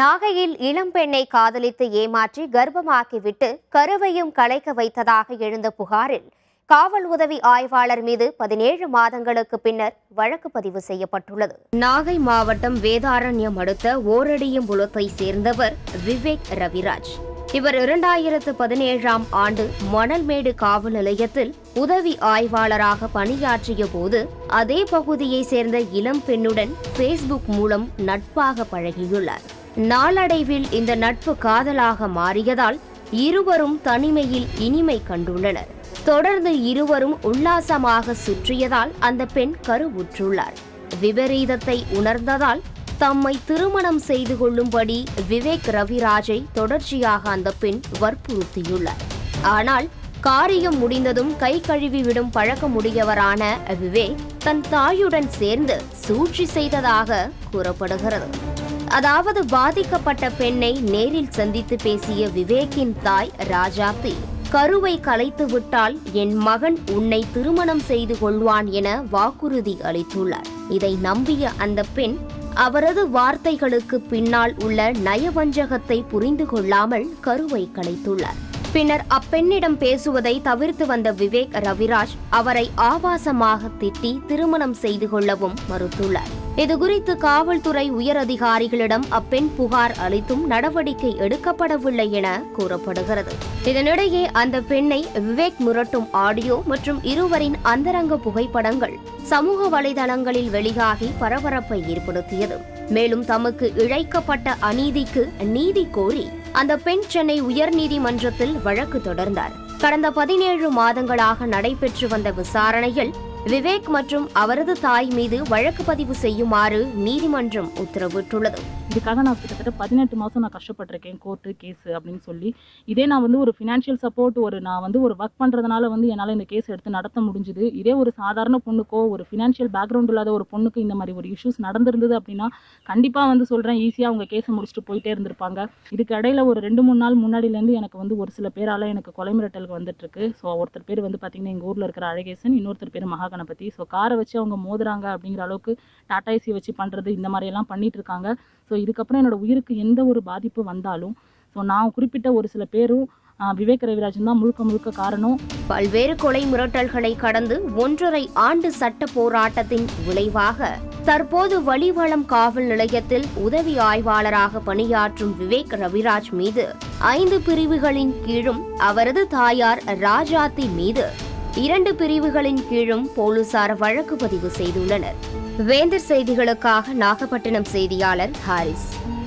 நாகையில் இளம்பெண்ணை காதலித்து ஏமாற்றி கர்ப்பமாக்கிவிட்டு கருவையும் கலைக்க வைத்ததாக எழுந்த புகாரில் காவல் உதவி ஆய்வாளர் மீது பதினேழு மாதங்களுக்கு பின்னர் வழக்கு பதிவு செய்யப்பட்டுள்ளது நாகை மாவட்டம் வேதாரண்யம் அடுத்த ஓரடியம்புலத்தை சேர்ந்தவர் விவேக் ரவிராஜ் இவர் இரண்டாயிரத்து பதினேழாம் ஆண்டு மணல்மேடு காவல் நிலையத்தில் உதவி ஆய்வாளராக பணியாற்றிய போது அதே பகுதியைச் சேர்ந்த இளம் பெண்ணுடன் ஃபேஸ்புக் மூலம் நட்பாக பழகியுள்ளார் நாளடைவில் இந்த நட்பு காதலாக மாறியதால் இருவரும் தனிமையில் இனிமை கண்டுள்ளனர் தொடர்ந்து இருவரும் உல்லாசமாக சுற்றியதால் அந்த பெண் கருவுற்றுள்ளார் விபரீதத்தை உணர்ந்ததால் தம்மை திருமணம் செய்து கொள்ளும்படி விவேக் ரவிராஜை தொடர்ச்சியாக அந்த பெண் வற்புறுத்தியுள்ளார் ஆனால் காரியம் முடிந்ததும் கை கழுவி விடும் பழக்கமுடையவரான விவேக் தன் தாயுடன் சேர்ந்து சூழ்ச்சி செய்ததாக கூறப்படுகிறது அதாவது பாதிக்கப்பட்ட பெண்ணை நேரில் சந்தித்து பேசிய விவேக்கின் தாய் ராஜாத்தி கருவை கலைத்து விட்டால் என் மகன் உன்னை திருமணம் செய்து கொள்வான் என வாக்குறுதி அளித்துள்ளார் இதை நம்பிய அந்த பெண் அவரது வார்த்தைகளுக்கு பின்னால் உள்ள நயவஞ்சகத்தை புரிந்து கொள்ளாமல் கருவை கலைத்துள்ளார் பின்னர் அப்பெண்ணிடம் பேசுவதை தவிர்த்து வந்த விவேக் ரவிராஜ் அவரை ஆபாசமாக திட்டி திருமணம் செய்து கொள்ளவும் மறுத்துள்ளார் இதுகுறித்து காவல்துறை உயரதிகாரிகளிடம் அப்பெண் புகார் அளித்தும் நடவடிக்கை எடுக்கப்படவில்லை என கூறப்படுகிறது இதனிடையே அந்த பெண்ணை விவேக் முரட்டும் ஆடியோ மற்றும் இருவரின் அந்தரங்க புகைப்படங்கள் சமூக வலைதளங்களில் வெளியாகி பரபரப்பை ஏற்படுத்தியது மேலும் தமக்கு இழைக்கப்பட்ட அநீதிக்கு நீதி கோரி அந்த பெண் சென்னை உயர்நீதிமன்றத்தில் வழக்கு தொடர்ந்தார் கடந்த பதினேழு மாதங்களாக நடைபெற்று வந்த விசாரணையில் விவேக் மற்றும் அவரது தாய் மீது வழக்கு பதிவு செய்யுமாறு நீதிமன்றம் உத்தரவிட்டுள்ளது இதுக்காக நான் கிட்டத்தட்ட பதினெட்டு மாதம் நான் கஷ்டப்பட்டிருக்கேன் கோர்ட்டு கேஸ் அப்படின்னு சொல்லி இதே நான் வந்து ஒரு ஃபினான்ஷியல் சப்போர்ட் ஒரு நான் வந்து ஒரு ஒர்க் பண்ணுறதுனால வந்து என்னால் இந்த கேஸ் எடுத்து நடத்த முடிஞ்சுது இதே ஒரு சாதாரண பொண்ணுக்கோ ஒரு ஃபினான்ஷியல் பேக்ரவுண்ட் இல்லாத ஒரு பொண்ணுக்கு இந்த மாதிரி ஒரு இஷ்யூஸ் நடந்திருந்தது அப்படின்னா கண்டிப்பாக வந்து சொல்கிறேன் ஈஸியாக அவங்க கேஸை முடிச்சுட்டு போயிட்டே இருந்திருப்பாங்க இதுக்கு இடையில ஒரு ரெண்டு மூணு நாள் முன்னாடிலேருந்து எனக்கு வந்து ஒரு சில பேரால் எனக்கு கொலை மிரட்டலுக்கு வந்துட்டு இருக்கு ஸோ ஒருத்தர் பேர் வந்து பார்த்தீங்கன்னா எங்கள் ஊரில் இருக்கிற அழகேசன் இன்னொருத்தர் பேர் மகாகணபதி ஸோ காரை வச்சு அவங்க மோதுறாங்க அப்படிங்கிற அளவுக்கு டாடா ஏசி வச்சு பண்ணுறது இந்த மாதிரியெல்லாம் பண்ணிட்டு இருக்காங்க ஸோ இதுக்கப்புறம் என்னோட உயிருக்கு எந்த ஒரு பாதிப்பு வந்தாலும் ஸோ நான் குறிப்பிட்ட ஒரு சில பேரும் ஆஹ், விவேக் ரவிராஜன் தான் முழுக்க முழுக்க காரணம் பல்வேறு கொலை மிரட்டல்களை கடந்து ஒன்றரை ஆண்டு சட்ட போராட்டத்தின் விளைவாக தற்போது வலிவளம் காவல் நிலையத்தில் உதவி ஆய்வாளராக பணியாற்றும் விவேக் ரவிராஜ் மீது ஐந்து பிரிவுகளின் கீழும் அவரது தாயார் ராஜாத்தி மீது இரண்டு பிரிவுகளின் கீழும் போலீசார் வழக்கு பதிவு செய்துள்ளனர் வேந்தர் செய்திகளுக்காக நாகப்பட்டினம் செய்தியாளர் ஹாரிஸ்